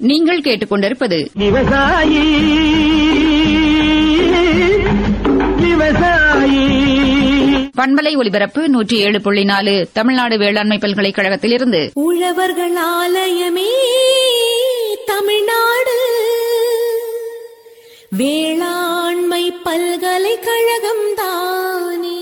நீங்கள் கேட்டுக்கொண்டிருப்பது விவசாயி விவசாயி பண்பலை ஒலிபரப்பு நூற்றி ஏழு புள்ளி நாலு தமிழ்நாடு வேளாண்மை பல்கலைக்கழகத்திலிருந்து உழவர்கள் ஆலயமே தமிழ்நாடு வேளாண்மை பல்கலைக்கழகம் தானே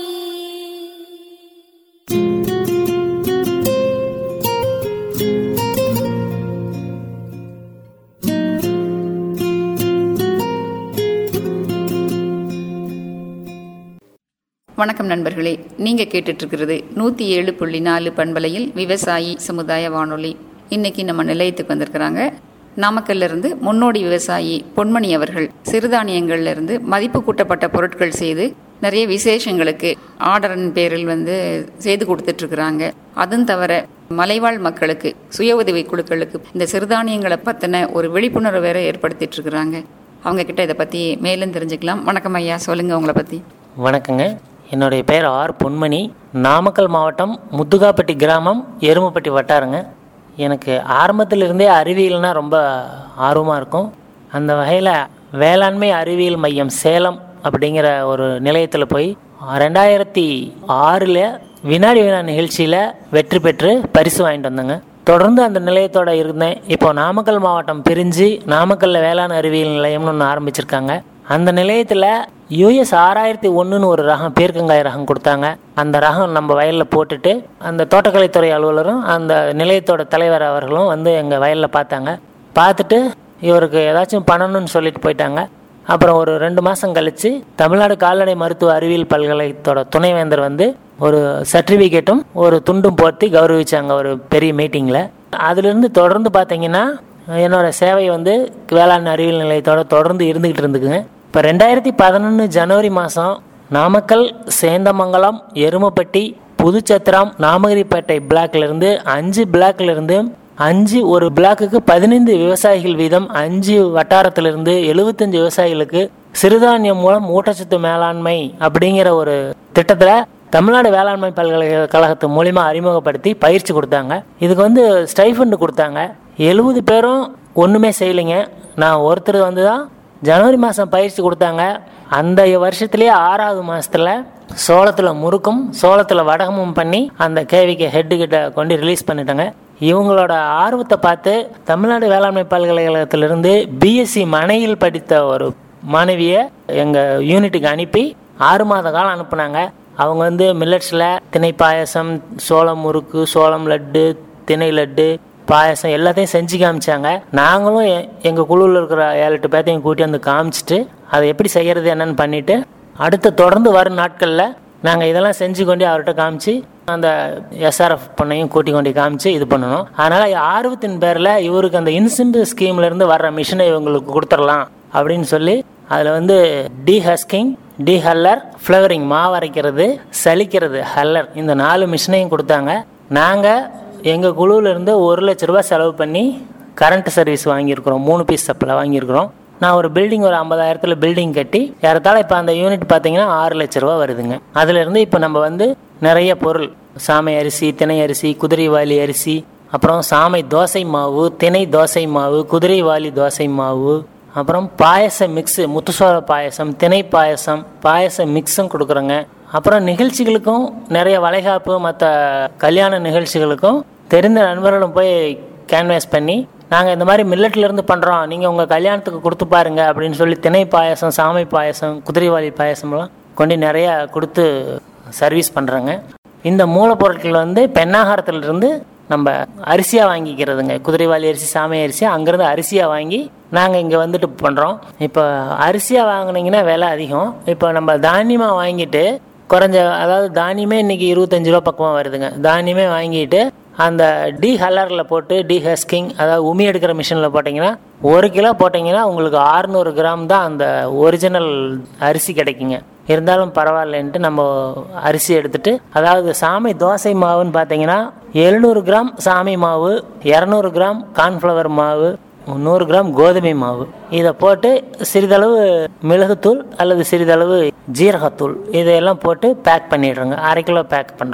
வணக்கம் நண்பர்களே நீங்க கேட்டுட்டு இருக்கிறது நூத்தி ஏழு புள்ளி நாலு பண்பலையில் விவசாயி சமுதாய வானொலி இன்னைக்கு நம்ம நிலையத்துக்கு வந்திருக்கிறாங்க நாமக்கல்ல இருந்து முன்னோடி விவசாயி பொன்மணி அவர்கள் சிறுதானியங்கள்ல இருந்து மதிப்பு கூட்டப்பட்ட பொருட்கள் செய்து நிறைய விசேஷங்களுக்கு ஆர்டரின் பேரில் வந்து செய்து கொடுத்துட்டு இருக்கிறாங்க அதுவும் தவிர மலைவாழ் மக்களுக்கு சுய உதவி குழுக்களுக்கு இந்த சிறுதானியங்களை பத்தின ஒரு விழிப்புணர்வு வேற ஏற்படுத்திட்டு இருக்கிறாங்க அவங்க கிட்ட இதை பத்தி மேலும் தெரிஞ்சுக்கலாம் வணக்கம் ஐயா சொல்லுங்க உங்களை பத்தி வணக்கங்க என்னுடைய பேர் ஆர் பொன்மணி நாமக்கல் மாவட்டம் முத்துகாப்பட்டி கிராமம் எருமப்பட்டி வட்டாரங்க எனக்கு ஆரம்பத்திலிருந்தே அறிவியல்னா ரொம்ப ஆர்வமாக இருக்கும் அந்த வகையில் வேளாண்மை அறிவியல் மையம் சேலம் அப்படிங்கிற ஒரு நிலையத்தில் போய் ரெண்டாயிரத்தி ஆறில் வினாடி வினா நிகழ்ச்சியில் வெற்றி பெற்று பரிசு வாங்கிட்டு வந்தேங்க தொடர்ந்து அந்த நிலையத்தோட இருந்தேன் இப்போ நாமக்கல் மாவட்டம் பிரிஞ்சு நாமக்கல்ல வேளாண் அறிவியல் நிலையம்னு ஒன்று ஆரம்பிச்சிருக்காங்க அந்த நிலையத்தில் யூஎஸ் ஆறாயிரத்தி ஒன்றுன்னு ஒரு ரகம் பேர்க்கங்காய் ரகம் கொடுத்தாங்க அந்த ரகம் நம்ம வயலில் போட்டுட்டு அந்த தோட்டக்கலைத்துறை அலுவலரும் அந்த நிலையத்தோட தலைவர் அவர்களும் வந்து எங்கள் வயலில் பார்த்தாங்க பார்த்துட்டு இவருக்கு ஏதாச்சும் பண்ணணும்னு சொல்லிட்டு போயிட்டாங்க அப்புறம் ஒரு ரெண்டு மாதம் கழித்து தமிழ்நாடு கால்நடை மருத்துவ அறிவியல் பல்கலைத்தோட துணைவேந்தர் வந்து ஒரு சர்டிஃபிகேட்டும் ஒரு துண்டும் போட்டு கௌரவிச்சாங்க ஒரு பெரிய மீட்டிங்கில் அதுலேருந்து தொடர்ந்து பார்த்தீங்கன்னா என்னோட சேவை வந்து வேளாண் அறிவியல் நிலையத்தோட தொடர்ந்து இருந்துகிட்டு இருந்துக்குங்க இப்போ ரெண்டாயிரத்தி பதினொன்று ஜனவரி மாதம் நாமக்கல் சேந்தமங்கலம் எருமப்பட்டி புதுச்சத்திரம் நாமகிரிப்பேட்டை பிளாக்ல இருந்து அஞ்சு பிளாக்ல இருந்து அஞ்சு ஒரு பிளாக்குக்கு பதினைந்து விவசாயிகள் வீதம் அஞ்சு வட்டாரத்திலிருந்து எழுபத்தஞ்சு விவசாயிகளுக்கு சிறுதானியம் மூலம் ஊட்டச்சத்து மேலாண்மை அப்படிங்கிற ஒரு திட்டத்தில் தமிழ்நாடு வேளாண்மை பல்கலைக்கழகத்து மூலிமா அறிமுகப்படுத்தி பயிற்சி கொடுத்தாங்க இதுக்கு வந்து ஸ்டைஃபண்ட் கொடுத்தாங்க எழுபது பேரும் ஒன்றுமே செய்யலைங்க நான் ஒருத்தர் வந்து தான் ஜனவரி மாதம் பயிற்சி கொடுத்தாங்க அந்த வருஷத்துலேயே ஆறாவது மாதத்தில் சோளத்தில் முறுக்கும் சோளத்தில் வடகமும் பண்ணி அந்த கேவிக்கு ஹெட்டு கிட்ட கொண்டு ரிலீஸ் பண்ணிட்டாங்க இவங்களோட ஆர்வத்தை பார்த்து தமிழ்நாடு வேளாண்மை பல்கலைக்கழகத்திலிருந்து பிஎஸ்சி மனையில் படித்த ஒரு மாணவியை எங்கள் யூனிட்டுக்கு அனுப்பி ஆறு மாத காலம் அனுப்புனாங்க அவங்க வந்து மில்லட்ஸில் திணை பாயசம் சோளம் முறுக்கு சோளம் லட்டு திணை லட்டு பாயசம் எல்லாத்தையும் செஞ்சு காமிச்சாங்க நாங்களும் எ- எங்க குழுவில் இருக்கிற ஏழு எட்டு பேர்த்தையும் கூட்டி வந்து காமிச்சிட்டு அதை எப்படி செய்யறது என்னன்னு பண்ணிட்டு அடுத்து தொடர்ந்து வரும் நாட்களில் நாங்கள் இதெல்லாம் செஞ்சு கொண்டு அவர்கிட்ட காமிச்சு அந்த எஸ்ஆர்எஃப் பொண்ணையும் கூட்டி கொண்டு காமிச்சு இது பண்ணணும் அதனால ஆர்வத்தின் பேரில் இவருக்கு அந்த இன்சென்டிவ் ஸ்கீம்ல இருந்து வர்ற மிஷினை இவங்களுக்கு கொடுத்துடலாம் அப்படின்னு சொல்லி அதில் வந்து dehusking dehuller flouring மாவு அரைக்கிறது சலிக்கிறது ஹல்லர் இந்த நாலு மிஷினையும் கொடுத்தாங்க நாங்கள் எங்கள் குழுவில் இருந்து ஒரு லட்ச ரூபாய் செலவு பண்ணி கரண்ட் சர்வீஸ் வாங்கியிருக்கிறோம் மூணு பீஸ் சப்பில் வாங்கியிருக்கிறோம் நான் ஒரு பில்டிங் ஒரு ஐம்பதாயிரத்தில் பில்டிங் கட்டி ஏறத்தாழ இப்போ அந்த யூனிட் பார்த்தீங்கன்னா ஆறு லட்ச ரூபா வருதுங்க அதுலேருந்து இப்போ நம்ம வந்து நிறைய பொருள் சாமை அரிசி திணை அரிசி குதிரைவாலி அரிசி அப்புறம் சாமை தோசை மாவு திணை தோசை மாவு குதிரைவாலி தோசை மாவு அப்புறம் பாயச மிக்ஸு முத்துசோள பாயசம் திணை பாயசம் பாயச மிக்ஸும் கொடுக்குறோங்க அப்புறம் நிகழ்ச்சிகளுக்கும் நிறைய வளைகாப்பு மற்ற கல்யாண நிகழ்ச்சிகளுக்கும் தெரிந்த நண்பர்களும் போய் கேன்வாஸ் பண்ணி நாங்கள் இந்த மாதிரி மில்லட்ல இருந்து பண்ணுறோம் நீங்கள் உங்கள் கல்யாணத்துக்கு கொடுத்து பாருங்க அப்படின்னு சொல்லி திணை பாயசம் சாமை பாயசம் குதிரைவாலி பாயசம்லாம் கொண்டு நிறைய கொடுத்து சர்வீஸ் பண்ணுறோங்க இந்த மூலப்பொருட்கள் வந்து பெண்ணாகாரத்திலிருந்து நம்ம அரிசியாக வாங்கிக்கிறதுங்க குதிரைவாலி அரிசி சாமை அரிசி அங்கேருந்து அரிசியாக வாங்கி நாங்கள் இங்கே வந்துட்டு பண்ணுறோம் இப்போ அரிசியாக வாங்குனீங்கன்னா விலை அதிகம் இப்போ நம்ம தானியமாக வாங்கிட்டு குறைஞ்ச அதாவது தானியமே இன்னைக்கு இருபத்தஞ்சு ரூபா பக்கமாக வருதுங்க தானியமே வாங்கிட்டு அந்த டி ஹல்லரில் போட்டு டி ஹஸ்கிங் அதாவது உமி எடுக்கிற மிஷினில் போட்டிங்கன்னா ஒரு கிலோ போட்டிங்கன்னா உங்களுக்கு 600 கிராம் தான் அந்த ஒரிஜினல் அரிசி கிடைக்குங்க இருந்தாலும் பரவாயில்லன்ட்டு நம்ம அரிசி எடுத்துட்டு அதாவது சாமை தோசை மாவுன்னு பார்த்தீங்கன்னா எழுநூறு கிராம் சாமை மாவு இரநூறு கிராம் கார்ன்ஃப்ளவர் மாவு நூறு கிராம் கோதுமை மாவு இதை போட்டு சிறிதளவு மிளகுத்தூள் அல்லது சிறிதளவு ஜீரகத்தூள் இதையெல்லாம் போட்டு பேக் பண்ணிடுறோங்க அரை கிலோ பேக் பண்ணுறோம்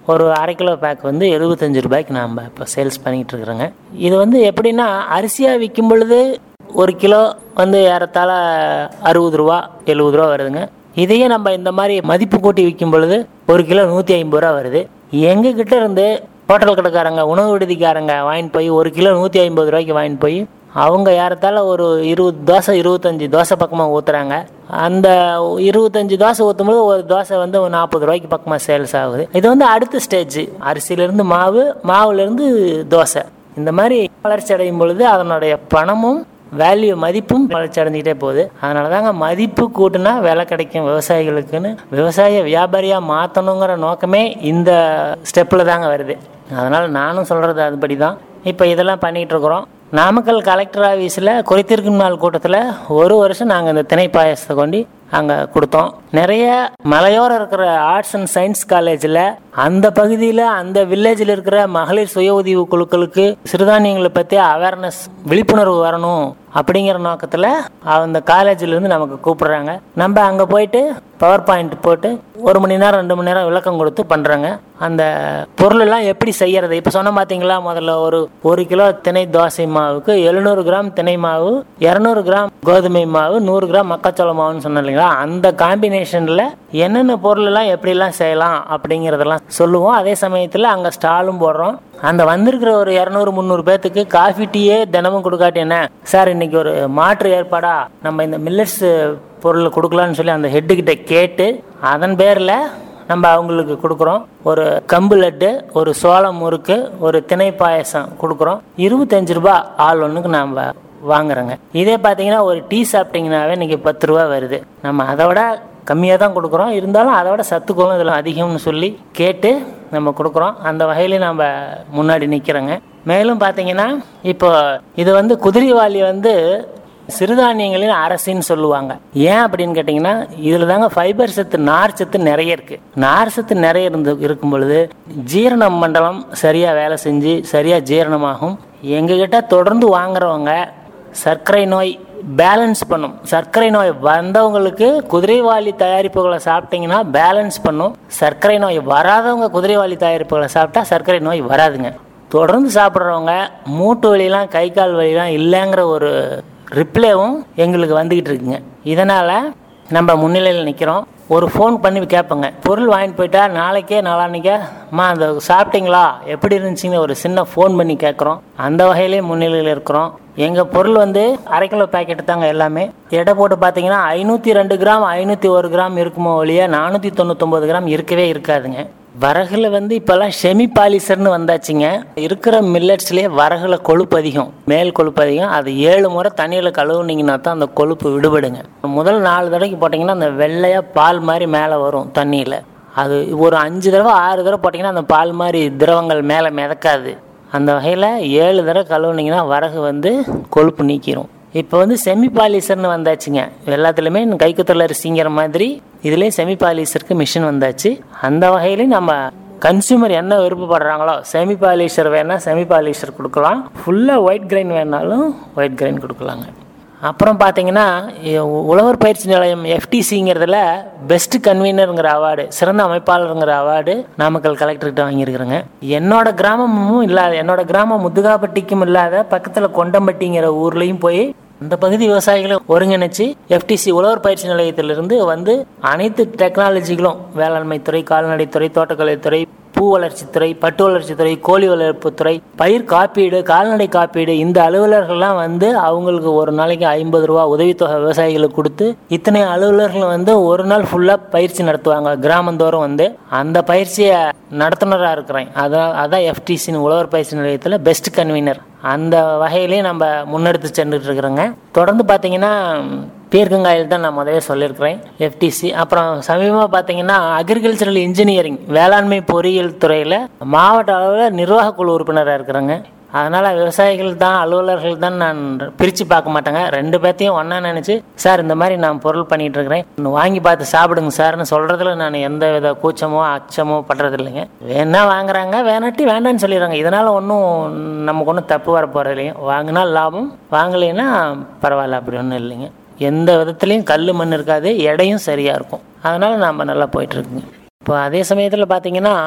ஒரு அரை கிலோ பேக் வந்து எழுபத்தஞ்சு ரூபாய்க்கு நாம் இப்போ சேல்ஸ் பண்ணிகிட்டு இருக்கிறோங்க இது வந்து எப்படின்னா அரிசியாக விற்கும் பொழுது ஒரு கிலோ வந்து ஏறத்தாழ அறுபது ரூபா எழுபது ரூபா வருதுங்க இதையே நம்ம இந்த மாதிரி மதிப்பு கூட்டி விற்கும் பொழுது ஒரு கிலோ நூற்றி ஐம்பது ரூபா வருது எங்ககிட்ட இருந்து ஹோட்டல் கடைக்காரங்க உணவு விடுதிக்காரங்க வாங்கிட்டு போய் ஒரு கிலோ நூற்றி ஐம்பது ரூபாய்க்கு வாங்கிட்டு போய் அவங்க ஏறத்தாழ ஒரு இருபது தோசை இருபத்தஞ்சி தோசை பக்கமாக ஊற்றுறாங்க அந்த இருபத்தஞ்சி தோசை ஊற்றும்போது ஒரு தோசை வந்து ஒரு நாற்பது ரூபாய்க்கு பக்கமாக சேல்ஸ் ஆகுது இது வந்து அடுத்த ஸ்டேஜ் அரிசியிலேருந்து மாவு மாவுலேருந்து தோசை இந்த மாதிரி வளர்ச்சி அடையும் பொழுது அதனுடைய பணமும் வேல்யூ மதிப்பும் வளர்ச்சி அடைஞ்சிக்கிட்டே போகுது அதனால தாங்க மதிப்பு கூட்டுனா விலை கிடைக்கும் விவசாயிகளுக்குன்னு விவசாய வியாபாரியாக மாற்றணுங்கிற நோக்கமே இந்த ஸ்டெப்பில் தாங்க வருது அதனால் நானும் சொல்கிறது அதுபடி தான் இப்போ இதெல்லாம் பண்ணிகிட்டு இருக்கிறோம் நாமக்கல் கலெக்டர் ஆஃபீஸில் குறைத்திருக்கும் நாள் கூட்டத்தில் ஒரு வருஷம் நாங்கள் இந்த திணை பாயசத்தை கொண்டு அங்கே கொடுத்தோம் நிறைய மலையோரம் இருக்கிற ஆர்ட்ஸ் அண்ட் சயின்ஸ் காலேஜில் அந்த பகுதியில் அந்த வில்லேஜில் இருக்கிற மகளிர் சுய உதவி குழுக்களுக்கு சிறுதானியங்களை பற்றி அவேர்னஸ் விழிப்புணர்வு வரணும் அப்படிங்கிற நோக்கத்தில் அந்த காலேஜிலேருந்து நமக்கு கூப்பிடுறாங்க நம்ம அங்கே போயிட்டு பவர் பாயிண்ட் போட்டு ஒரு மணி நேரம் ரெண்டு மணி நேரம் விளக்கம் கொடுத்து பண்ணுறாங்க அந்த பொருளெல்லாம் எப்படி செய்யறது இப்போ சொன்ன பார்த்தீங்களா முதல்ல ஒரு ஒரு கிலோ திணை தோசை மாவுக்கு எழுநூறு கிராம் திணை மாவு இரநூறு கிராம் கோதுமை மாவு நூறு கிராம் மக்காச்சோள மாவுன்னு சொன்னேன் இல்லைங்களா அந்த காம்பினேஷனில் என்னென்ன பொருளெல்லாம் எப்படிலாம் செய்யலாம் அப்படிங்கிறதெல்லாம் சொல்லுவோம் அதே சமயத்தில் அங்கே ஸ்டாலும் போடுறோம் அந்த வந்திருக்கிற ஒரு இரநூறு முந்நூறு பேர்த்துக்கு காஃபி டீயே தினமும் கொடுக்காட்டி என்ன சார் இன்னைக்கு ஒரு மாற்று ஏற்பாடா நம்ம இந்த மில்லட்ஸ் பொருள் கொடுக்கலான்னு சொல்லி அந்த ஹெட்டுக்கிட்ட கேட்டு அதன் பேரில் நம்ம அவங்களுக்கு கொடுக்குறோம் ஒரு கம்பு லட்டு ஒரு சோளம் முறுக்கு ஒரு திணை பாயசம் கொடுக்குறோம் இருபத்தஞ்சு ரூபா ஆள் ஒன்றுக்கு நம்ம வாங்குறோங்க இதே பார்த்தீங்கன்னா ஒரு டீ சாப்பிட்டீங்கன்னாவே இன்னைக்கு பத்து ரூபா வருது நம்ம அதை விட கம்மியாக தான் கொடுக்குறோம் இருந்தாலும் அதை விட சத்துக்களும் இதில் அதிகம்னு சொல்லி கேட்டு நம்ம கொடுக்குறோம் அந்த வகையில நம்ம முன்னாடி நிற்கிறோங்க மேலும் பார்த்தீங்கன்னா இப்போ இது வந்து குதிரைவாலி வந்து சிறுதானியங்களின் அரசின்னு சொல்லுவாங்க ஏன் அப்படின்னு கேட்டிங்கன்னா இதில் தாங்க ஃபைபர் சத்து நார் சத்து நிறைய இருக்குது நார் சத்து நிறைய இருந்து இருக்கும் பொழுது ஜீரண மண்டலம் சரியாக வேலை செஞ்சு சரியாக ஜீரணமாகும் எங்ககிட்ட தொடர்ந்து வாங்குறவங்க சர்க்கரை நோய் பேலன்ஸ் பண்ணும் சர்க்கரை நோய் வந்தவங்களுக்கு குதிரைவாலி தயாரிப்புகளை சாப்பிட்டீங்கன்னா பேலன்ஸ் பண்ணும் சர்க்கரை நோய் வராதவங்க குதிரைவாலி தயாரிப்புகளை சாப்பிட்டா சர்க்கரை நோய் வராதுங்க தொடர்ந்து சாப்பிட்றவங்க மூட்டு வலிலாம் கை கால் வலிலாம் இல்லைங்கிற ஒரு ரிப்ளேவும் எங்களுக்கு வந்துக்கிட்டு இருக்குங்க இதனால் நம்ம முன்னிலையில் நிற்கிறோம் ஒரு ஃபோன் பண்ணி கேட்போங்க பொருள் வாங்கிட்டு போயிட்டா நாளைக்கே நாளான்னைக்கே அம்மா அந்த சாப்பிட்டீங்களா எப்படி இருந்துச்சுன்னு ஒரு சின்ன ஃபோன் பண்ணி கேட்குறோம் அந்த வகையிலே முன்னிலையில் இருக்கிறோம் எங்கள் பொருள் வந்து அரை கிலோ பேக்கெட் தாங்க எல்லாமே எடை போட்டு பார்த்தீங்கன்னா ஐநூற்றி ரெண்டு கிராம் ஐநூற்றி ஒரு கிராம் இருக்குமோ ஒழிய நானூற்றி தொண்ணூத்தொம்பது கிராம் இருக்கவே இருக்காதுங்க வரகுல வந்து இப்போல்லாம் செமி பாலிசர்னு வந்தாச்சுங்க இருக்கிற மில்லட்ஸ்லேயே வரகுல கொழுப்பு அதிகம் மேல் கொழுப்பு அதிகம் அது ஏழு முறை தண்ணியில் கழுவுனீங்கன்னா தான் அந்த கொழுப்பு விடுபடுங்க முதல் நாலு தடவைக்கு போட்டிங்கன்னா அந்த வெள்ளையாக பால் மாதிரி மேலே வரும் தண்ணியில் அது ஒரு அஞ்சு தடவை ஆறு தடவை போட்டிங்கன்னா அந்த பால் மாதிரி திரவங்கள் மேலே மிதக்காது அந்த வகையில் ஏழு தடவை கழுவுனீங்கன்னா வரகு வந்து கொழுப்பு நீக்கிரும் இப்போ வந்து செமி பாலிசர்னு வந்தாச்சுங்க எல்லாத்துலேயுமே கைக்குத்தல் அரிசிங்கிற மாதிரி இதுலேயும் செமி பாலிசருக்கு மிஷின் வந்தாச்சு அந்த வகையிலையும் நம்ம கன்சியூமர் என்ன விருப்பப்படுறாங்களோ செமி பாலிஷர் வேணால் செமி பாலிஷர் கொடுக்கலாம் ஃபுல்லாக ஒயிட் கிரைன் வேணாலும் ஒயிட் கிரைன் கொடுக்கலாங்க அப்புறம் பார்த்தீங்கன்னா இ- உழவர் பயிற்சி நிலையம் எஃப்டிசிங்கிறதுல பெஸ்ட் கன்வீனருங்கிற அவார்டு சிறந்த அமைப்பாளருங்கிற அவார்டு நாமக்கல் கலெக்டர்கிட்ட வாங்கியிருக்கிறேங்க என்னோட கிராமமும் இல்லாத என்னோட கிராமம் முத்துகாப்பட்டிக்கும் இல்லாத பக்கத்தில் கொண்டம்பட்டிங்கிற ஊர்லேயும் போய் அந்த பகுதி விவசாயிகளை ஒருங்கிணைச்சு எஃப்டிசி உழவர் பயிற்சி நிலையத்திலிருந்து வந்து அனைத்து டெக்னாலஜிகளும் வேளாண்மை துறை கால்நடை துறை தோட்டக்கலைத்துறை பூ வளர்ச்சித்துறை பட்டு வளர்ச்சித்துறை கோழி வளர்ப்புத்துறை பயிர் காப்பீடு கால்நடை காப்பீடு இந்த அலுவலர்கள்லாம் வந்து அவங்களுக்கு ஒரு நாளைக்கு ஐம்பது ரூபா உதவித்தொகை விவசாயிகளுக்கு கொடுத்து இத்தனை அலுவலர்கள் வந்து ஒரு நாள் ஃபுல்லாக பயிற்சி நடத்துவாங்க கிராமந்தோறும் வந்து அந்த பயிற்சியை நடத்துனராக இருக்கிறேன் அதான் அதான் எஃப்டிசின்னு உழவர் பயிற்சி நிலையத்தில் பெஸ்ட் கன்வீனர் அந்த வகையிலையும் நம்ம முன்னெடுத்து சென்றுட்டு இருக்கிறோங்க தொடர்ந்து பார்த்தீங்கன்னா பீர்க்கங்காயில் தான் நான் முதவே சொல்லியிருக்கிறேன் எஃப்டிசி அப்புறம் சமீபமாக பார்த்தீங்கன்னா அக்ரிகல்ச்சரல் இன்ஜினியரிங் வேளாண்மை பொறியியல் துறையில் மாவட்ட அளவில் நிர்வாக குழு உறுப்பினராக இருக்கிறேங்க அதனால் விவசாயிகள் தான் அலுவலர்கள் தான் நான் பிரித்து பார்க்க மாட்டேங்க ரெண்டு பேர்த்தையும் ஒன்றா நினச்சி சார் இந்த மாதிரி நான் பொருள் பண்ணிகிட்டு இருக்கிறேன் ஒன்று வாங்கி பார்த்து சாப்பிடுங்க சார்னு சொல்கிறதுல நான் எந்த வித கூச்சமோ அச்சமோ படுறது இல்லைங்க வேணா வாங்குறாங்க வேணாட்டி வேண்டாம்னு சொல்லிடுறாங்க இதனால் ஒன்றும் நமக்கு ஒன்றும் தப்பு வர போகிறது இல்லைங்க வாங்கினா லாபம் வாங்கலைன்னா பரவாயில்ல அப்படி ஒன்றும் இல்லைங்க எந்த விதத்துலேயும் கல் மண் இருக்காது எடையும் சரியாக இருக்கும் அதனால் நாம் நல்லா போயிட்டுருக்குங்க இப்போ அதே சமயத்தில் பார்த்தீங்கன்னா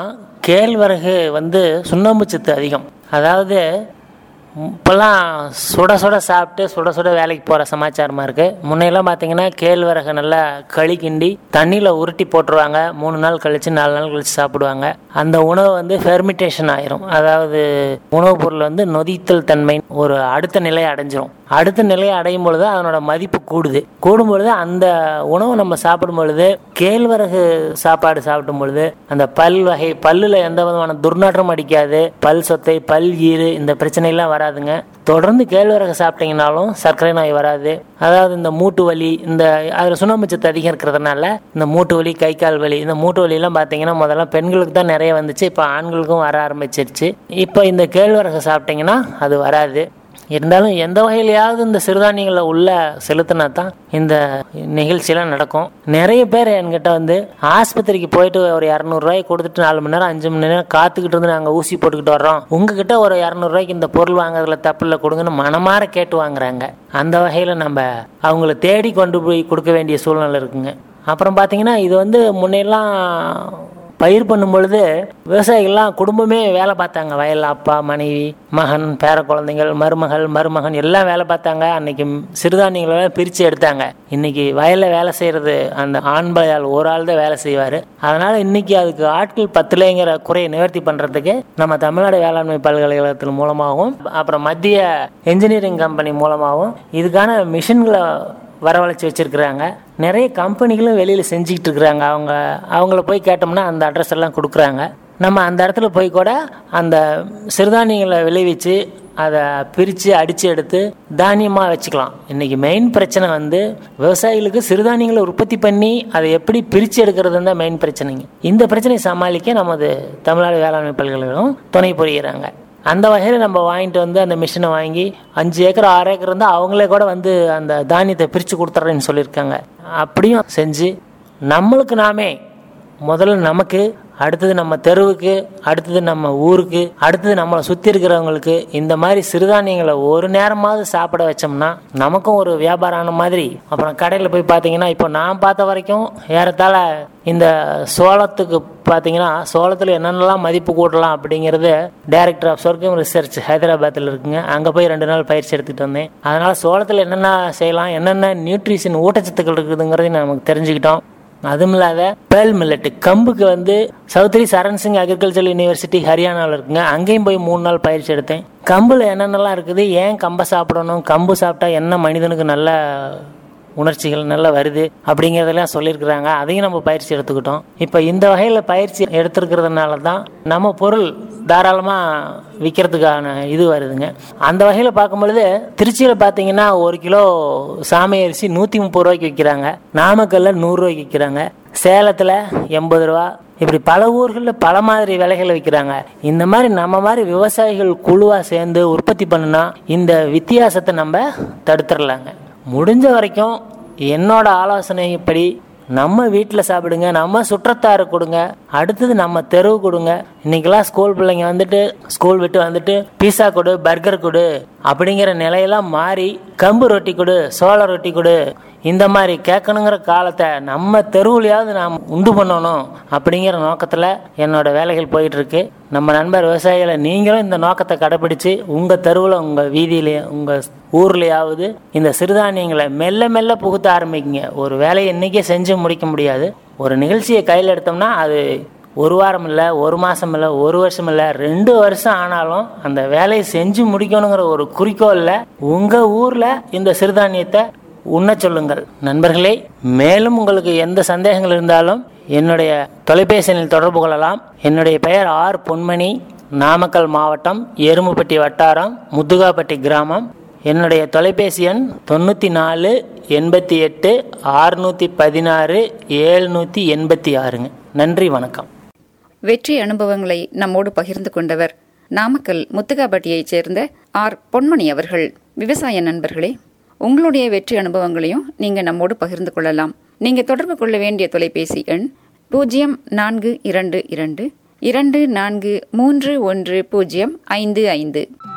கேழ்வரகு வந்து சுண்ணாம்பு சத்து அதிகம் அதாவது இப்போல்லாம் சுட சுட சாப்பிட்டு சுட சுட வேலைக்கு போகிற சமாச்சாரமாக இருக்குது முன்னையெல்லாம் பார்த்தீங்கன்னா கேழ்வரகு நல்லா களி கிண்டி தண்ணியில் உருட்டி போட்டுருவாங்க மூணு நாள் கழித்து நாலு நாள் கழித்து சாப்பிடுவாங்க அந்த உணவு வந்து ஃபெர்மிட்டேஷன் ஆயிரும் அதாவது உணவுப் பொருள் வந்து நொதித்தல் தன்மை ஒரு அடுத்த நிலையை அடைஞ்சிரும் அடுத்த நிலையை அடையும் பொழுது அதனோட மதிப்பு கூடுது கூடும் பொழுது அந்த உணவை நம்ம சாப்பிடும் பொழுது கேழ்வரகு சாப்பாடு சாப்பிடும் பொழுது அந்த பல் வகை பல்லுல எந்த விதமான துர்நாற்றம் அடிக்காது பல் சொத்தை பல் ஈறு இந்த பிரச்சனையெல்லாம் வராதுங்க தொடர்ந்து கேழ்வரகு சாப்பிட்டீங்கனாலும் சர்க்கரை நோய் வராது அதாவது இந்த மூட்டு வலி இந்த அதில் சுண்ணாம்பு சத்து அதிகம் இருக்கிறதுனால இந்த மூட்டு வலி கை கால் வலி இந்த மூட்டு வலியெல்லாம் பார்த்தீங்கன்னா முதல்ல பெண்களுக்கு தான் நிறைய வந்துச்சு இப்போ ஆண்களுக்கும் வர ஆரம்பிச்சிருச்சு இப்போ இந்த கேழ்வரகு சாப்பிட்டீங்கன்னா அது வராது இருந்தாலும் எந்த வகையிலையாவது இந்த சிறுதானியங்களை உள்ள செலுத்தினா தான் இந்த நிகழ்ச்சியெல்லாம் நடக்கும் நிறைய பேர் என்கிட்ட வந்து ஆஸ்பத்திரிக்கு போயிட்டு ஒரு இரநூறுவாய் கொடுத்துட்டு நாலு மணி நேரம் அஞ்சு மணி நேரம் காத்துக்கிட்டு இருந்து நாங்கள் ஊசி போட்டுக்கிட்டு வர்றோம் உங்ககிட்ட ஒரு இரநூறுவாய்க்கு இந்த பொருள் வாங்குறதுல தப்பு இல்லை கொடுங்கன்னு மனமாற கேட்டு வாங்குறாங்க அந்த வகையில் நம்ம அவங்கள தேடி கொண்டு போய் கொடுக்க வேண்டிய சூழ்நிலை இருக்குங்க அப்புறம் பார்த்தீங்கன்னா இது வந்து முன்னையெல்லாம் பயிர் பண்ணும் பொழுது விவசாயிகள்லாம் குடும்பமே வேலை பார்த்தாங்க வயலில் அப்பா மனைவி மகன் பேர குழந்தைகள் மருமகள் மருமகன் எல்லாம் வேலை பார்த்தாங்க அன்னைக்கு சிறுதானியங்களை பிரித்து எடுத்தாங்க இன்னைக்கு வயலில் வேலை செய்கிறது அந்த ஆண் பயால் ஒரு ஆள் தான் வேலை செய்வார் அதனால் இன்னைக்கு அதுக்கு ஆட்கள் பத்துலேங்கிற குறையை நிவர்த்தி பண்ணுறதுக்கு நம்ம தமிழ்நாடு வேளாண்மை பல்கலைக்கழகத்தின் மூலமாகவும் அப்புறம் மத்திய என்ஜினியரிங் கம்பெனி மூலமாகவும் இதுக்கான மிஷின்களை வரவழைச்சி வச்சுருக்குறாங்க நிறைய கம்பெனிகளும் வெளியில் செஞ்சுக்கிட்டு இருக்கிறாங்க அவங்க அவங்கள போய் கேட்டோம்னா அந்த அட்ரஸ் எல்லாம் கொடுக்குறாங்க நம்ம அந்த இடத்துல போய் கூட அந்த சிறுதானியங்களை விளைவிச்சு அதை பிரித்து அடித்து எடுத்து தானியமாக வச்சுக்கலாம் இன்றைக்கி மெயின் பிரச்சனை வந்து விவசாயிகளுக்கு சிறுதானியங்களை உற்பத்தி பண்ணி அதை எப்படி பிரித்து எடுக்கிறது தான் மெயின் பிரச்சனைங்க இந்த பிரச்சனையை சமாளிக்க நமது தமிழ்நாடு வேளாண்மை பல்கலைக்கழகம் துணை புரிகிறாங்க அந்த வகையில் நம்ம வாங்கிட்டு வந்து அந்த மிஷினை வாங்கி அஞ்சு ஏக்கர் ஆறு ஏக்கர் இருந்தால் அவங்களே கூட வந்து அந்த தானியத்தை பிரித்து கொடுத்துட்றேன்னு சொல்லியிருக்காங்க அப்படியும் செஞ்சு நம்மளுக்கு நாமே முதல்ல நமக்கு அடுத்தது நம்ம தெருவுக்கு அடுத்தது நம்ம ஊருக்கு அடுத்தது நம்மளை சுற்றி இருக்கிறவங்களுக்கு இந்த மாதிரி சிறுதானியங்களை ஒரு நேரமாவது சாப்பிட வச்சோம்னா நமக்கும் ஒரு வியாபாரம் ஆன மாதிரி அப்புறம் கடையில் போய் பார்த்தீங்கன்னா இப்போ நான் பார்த்த வரைக்கும் ஏறத்தாழ இந்த சோளத்துக்கு பார்த்தீங்கன்னா சோளத்தில் என்னென்னலாம் மதிப்பு கூட்டலாம் அப்படிங்கிறது டைரக்டர் ஆஃப் சொர்க்கம் ரிசர்ச் ஹைதராபாத்தில் இருக்குங்க அங்கே போய் ரெண்டு நாள் பயிற்சி எடுத்துக்கிட்டு வந்தேன் அதனால் சோளத்தில் என்னென்ன செய்யலாம் என்னென்ன நியூட்ரிஷன் ஊட்டச்சத்துக்கள் இருக்குதுங்கிறதையும் நமக்கு தெரிஞ்சுக்கிட்டோம் அதுவும் இல்லாத பேல் மில்லட் கம்புக்கு வந்து சௌத்ரி சரண் சிங் அக்ரிகல்ச்சர் யூனிவர்சிட்டி ஹரியானாவில் இருக்குங்க அங்கேயும் போய் மூணு நாள் பயிற்சி எடுத்தேன் கம்பில் என்னென்னலாம் இருக்குது ஏன் கம்பை சாப்பிடணும் கம்பு சாப்பிட்டா என்ன மனிதனுக்கு நல்ல உணர்ச்சிகள் நல்லா வருது அப்படிங்கிறதெல்லாம் சொல்லியிருக்கிறாங்க அதையும் நம்ம பயிற்சி எடுத்துக்கிட்டோம் இப்போ இந்த வகையில் பயிற்சி எடுத்துருக்கிறதுனால தான் நம்ம பொருள் தாராளமாக விற்கிறதுக்கான இது வருதுங்க அந்த வகையில் பார்க்கும் பொழுது திருச்சியில் பார்த்தீங்கன்னா ஒரு கிலோ சாமை அரிசி நூற்றி முப்பது ரூபாய்க்கு விற்கிறாங்க நாமக்கல்ல நூறுரூவாய்க்கு விற்கிறாங்க சேலத்தில் எண்பது ரூபா இப்படி பல ஊர்களில் பல மாதிரி விலைகளை விற்கிறாங்க இந்த மாதிரி நம்ம மாதிரி விவசாயிகள் குழுவாக சேர்ந்து உற்பத்தி பண்ணுனா இந்த வித்தியாசத்தை நம்ம தடுத்துடலாங்க முடிஞ்ச வரைக்கும் என்னோட ஆலோசனைப்படி நம்ம வீட்டில் சாப்பிடுங்க நம்ம சுற்றத்தாரு கொடுங்க அடுத்தது நம்ம தெருவு கொடுங்க இன்னைக்கெல்லாம் ஸ்கூல் பிள்ளைங்க வந்துட்டு ஸ்கூல் விட்டு வந்துட்டு பீஸா கொடு பர்கர் கொடு அப்படிங்கிற நிலையெல்லாம் மாறி கம்பு ரொட்டி கொடு சோள ரொட்டி கொடு இந்த மாதிரி கேட்கணுங்கிற காலத்தை நம்ம தெருவுலையாவது நாம் உண்டு பண்ணணும் அப்படிங்கிற நோக்கத்தில் என்னோட வேலைகள் போயிட்டு இருக்கு நம்ம நண்பர் விவசாயிகளை நீங்களும் இந்த நோக்கத்தை கடைபிடிச்சு உங்கள் தெருவில் உங்கள் வீதியிலே உங்கள் ஊர்லேயாவது இந்த சிறுதானியங்களை மெல்ல மெல்ல புகுத்த ஆரம்பிக்குங்க ஒரு வேலையை இன்றைக்கே செஞ்சு முடிக்க முடியாது ஒரு நிகழ்ச்சியை கையில் எடுத்தோம்னா அது ஒரு வாரம் இல்லை ஒரு மாதம் இல்லை ஒரு வருஷம் இல்லை ரெண்டு வருஷம் ஆனாலும் அந்த வேலையை செஞ்சு முடிக்கணுங்கிற ஒரு குறிக்கோளில் உங்கள் ஊரில் இந்த சிறுதானியத்தை உண்ண சொல்லுங்கள் நண்பர்களே மேலும் உங்களுக்கு எந்த சந்தேகங்கள் இருந்தாலும் என்னுடைய தொலைபேசி எண்ணில் தொடர்பு கொள்ளலாம் என்னுடைய பெயர் ஆர் பொன்மணி நாமக்கல் மாவட்டம் எருமுப்பட்டி வட்டாரம் முத்துகாப்பட்டி கிராமம் என்னுடைய தொலைபேசி எண் தொண்ணூற்றி நாலு எண்பத்தி எட்டு ஆறுநூற்றி பதினாறு ஏழ்நூற்றி எண்பத்தி ஆறுங்க நன்றி வணக்கம் வெற்றி அனுபவங்களை நம்மோடு பகிர்ந்து கொண்டவர் நாமக்கல் முத்துகாபட்டியைச் சேர்ந்த ஆர் பொன்மணி அவர்கள் விவசாய நண்பர்களே உங்களுடைய வெற்றி அனுபவங்களையும் நீங்க நம்மோடு பகிர்ந்து கொள்ளலாம் நீங்க தொடர்பு கொள்ள வேண்டிய தொலைபேசி எண் பூஜ்ஜியம் நான்கு இரண்டு இரண்டு இரண்டு நான்கு மூன்று ஒன்று பூஜ்ஜியம் ஐந்து ஐந்து